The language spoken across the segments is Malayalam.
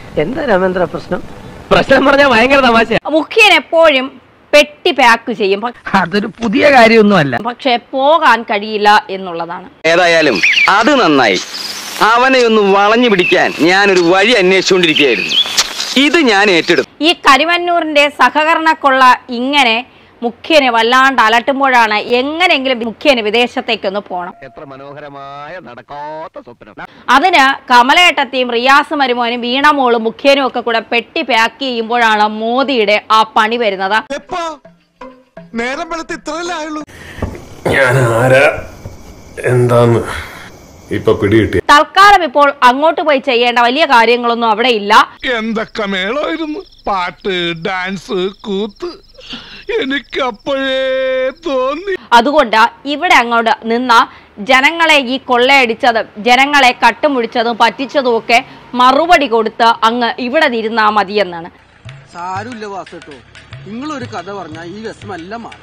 എന്താ രാമേന്ദ്ര പ്രശ്നം പ്രശ്നം പറഞ്ഞാൽ ഭയങ്കര തമാശ മുഖ്യൻ എപ്പോഴും പെട്ടി പാക്ക് ചെയ്യും പ- അതൊരു പുതിയ കാര്യമൊന്നുമല്ല പക്ഷെ പോകാൻ കഴിയില്ല എന്നുള്ളതാണ് ഏതായാലും അത് നന്നായി അവനെ ഒന്ന് വളഞ്ഞു പിടിക്കാൻ ഞാനൊരു വഴി അന്വേഷിച്ചുകൊണ്ടിരിക്കുകയായിരുന്നു ഇത് ഞാൻ ഏറ്റെടുത്തു ഈ കരിമന്നൂരിന്റെ സഹകരണ കൊള്ള ഇങ്ങനെ മുഖ്യനെ വല്ലാണ്ട് അലട്ടുമ്പോഴാണ് എങ്ങനെയെങ്കിലും മുഖ്യന് വിദേശത്തേക്കൊന്ന് പോകണം എത്ര മനോഹരമായ നടക്കാത്ത സ്വപ്നം അതിന് കമലേട്ടത്തെയും റിയാസ് മരുമോനും വീണമോളും മുഖ്യനും ഒക്കെ കൂടെ പെട്ടി പാക്ക് ചെയ്യുമ്പോഴാണ് മോദിയുടെ ആ പണി വരുന്നത് എപ്പോ നേരം വെളുത്ത് ഇത്രയല്ലേ ആയുള്ളൂ ഞാൻ ആരാ എന്താന്ന് ഇപ്പൊ പിടികിട്ടി തൽക്കാലം ഇപ്പോൾ അങ്ങോട്ട് പോയി ചെയ്യേണ്ട വലിയ കാര്യങ്ങളൊന്നും അവിടെ ഇല്ല എന്തൊക്കെ മേളമായിരുന്നു പാട്ട് ഡാൻസ് കൂത്ത് എനിക്ക് അപ്പോഴേ തോന്നി അതുകൊണ്ട് ഇവിടെ അങ്ങോട്ട് നിന്ന ജനങ്ങളെ ഈ കൊള്ളയടിച്ചതും ജനങ്ങളെ കട്ടുമുടിച്ചതും പറ്റിച്ചതും ഒക്കെ മറുപടി കൊടുത്ത് അങ്ങ് ഇവിടെ ഇരുന്നാ മതിയെന്നാണ് സാരമില്ല വാസ കേട്ടോ നിങ്ങളൊരു കഥ പറഞ്ഞാൽ ഈ വിഷമെല്ലാം മാറും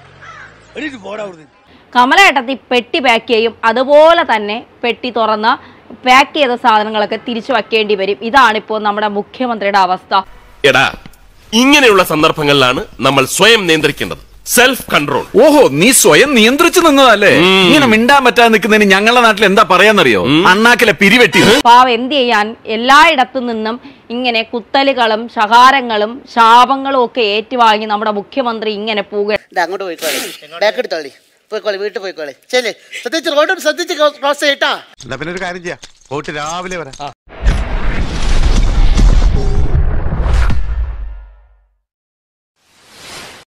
കമലേട്ടത്തി പെട്ടി പാക്ക് ചെയ്യും അതുപോലെ തന്നെ പെട്ടി തുറന്ന് പാക്ക് ചെയ്ത സാധനങ്ങളൊക്കെ തിരിച്ചു വെക്കേണ്ടി വരും ഇതാണിപ്പോൾ നമ്മുടെ മുഖ്യമന്ത്രിയുടെ അവസ്ഥ എടാ ഇങ്ങനെയുള്ള സന്ദർഭങ്ങളിലാണ് നമ്മൾ സ്വയം നിയന്ത്രിക്കേണ്ടത് സെൽഫ് കൺട്രോൾ ഓഹോ നീ സ്വയം നിയന്ത്രിച്ചു നിന്നതല്ലേ ഇങ്ങനെ മിണ്ടാൻ പറ്റാതെ നിൽക്കുന്നതിന് ഞങ്ങളുടെ നാട്ടിൽ എന്താ പറയാന്നറിയോ അണ്ണാക്കിലെ പിരിവെട്ടി പാവ എന്ത് ചെയ്യാൻ എല്ലായിടത്തു നിന്നും ഇങ്ങനെ കുത്തലുകളും ശകാരങ്ങളും ശാപങ്ങളും ഒക്കെ ഏറ്റുവാങ്ങി നമ്മുടെ മുഖ്യമന്ത്രി ഇങ്ങനെ പോവുക അങ്ങോട്ട് പോയിക്കോളെ ബാക്ക് എടുത്തോളി പോയിക്കോളെ വീട്ടിൽ പോയിക്കോളെ ചെല്ലേ ശ്രദ്ധിച്ച് റോഡും ശ്രദ്ധിച്ച് ക്രോസ് ചെയ്യട്ടാ എന്നാ പിന്നെ ഒരു കാര്യം ചെയ്യാം പോയിട്ട് രാവിലെ വരാം